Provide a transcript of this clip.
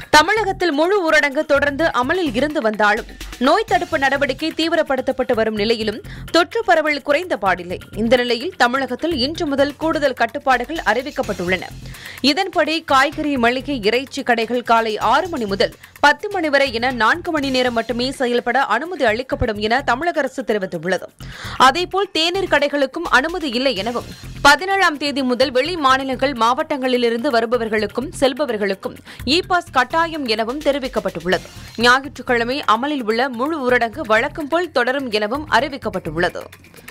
தமிழகத்தில் முழு ஊரடங்கு தொடர்ந்து அமலில் இருந்து வந்தாலும் நோய் தடுப்பு நடவடிக்கை தீவிரப்படுத்தப்பட்டு வரும் நிலையிலும் தொற்று பரவல் குறைந்த பாடில்லை இந்த நிலையில் தமிழகத்தில் இன்று முதல் கூடுதல் கட்டுப்பாடுகள் அறிவிக்கப்பட்டுள்ளன இதன்படி காய்கறி மளிகை இறைச்சி கடைகள் காலை ஆறு மணி முதல் பத்து மணி வரை என நான்கு மணி நேரம் மட்டுமே செயல்பட அனுமதி அளிக்கப்படும் என தமிழக அரசு தெரிவித்துள்ளது அதேபோல் தேநீர் கடைகளுக்கும் அனுமதி இல்லை எனவும் பதினேழாம் தேதி முதல் வெளி மாநிலங்கள் மாவட்டங்களிலிருந்து வருபவர்களுக்கும் செல்பவர்களுக்கும் இ பாஸ் கட்டாயம் எனவும் தெரிவிக்கப்பட்டுள்ளது ஞாயிற்றுக்கிழமை அமலில் உள்ள முழு ஊரடங்கு வழக்கம் போல் தொடரும் எனவும் அறிவிக்கப்பட்டுள்ளது